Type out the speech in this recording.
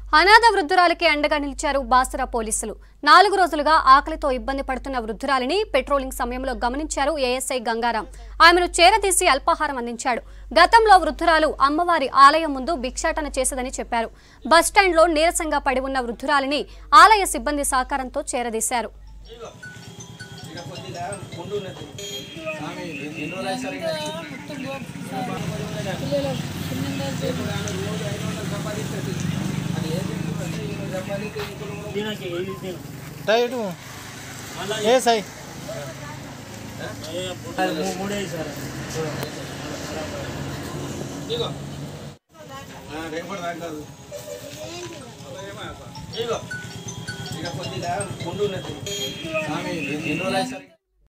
అనాథ వృద్ధురాలికి అండగా నిలిచారు బాసర పోలీసులు నాలుగు రోజులుగా ఆకలితో ఇబ్బంది పడుతున్న వృద్ధురాలిని పెట్రోలింగ్ సమయంలో గమనించారు ఏఎస్ఐ గంగారాం ఆమెను చేరదీసి అల్పాహారం అందించాడు గతంలో వృద్ధురాలు అమ్మవారి ఆలయం ముందు భిక్షాటన చేసేదని చెప్పారు బస్టాండ్లో నీరసంగా పడి ఉన్న వృద్ధురాలిని ఆలయ సిబ్బంది సహకారంతో చేరదీశారు ఇక కొద్దిగా ముందు ఉన్నది ఆమె ఎన్ని రోజులు అయ్యి సరిగ్గా ఇప్పుడు ఆమె రోజు ఐదు వందలు సంపాదిస్తుంది అది ఏం చేస్తుందంటే ఈమె సంపాదిస్తే ఇంకొకరు కూడా రైట్ ఏ సై ఇగో ఆ, రేపటి దాకా కాదు ఇగో ఇక కొద్దిగా ముందు ఉన్నది ఆమె ఎన్ని రోజులు అయ్యి సరిగ్గా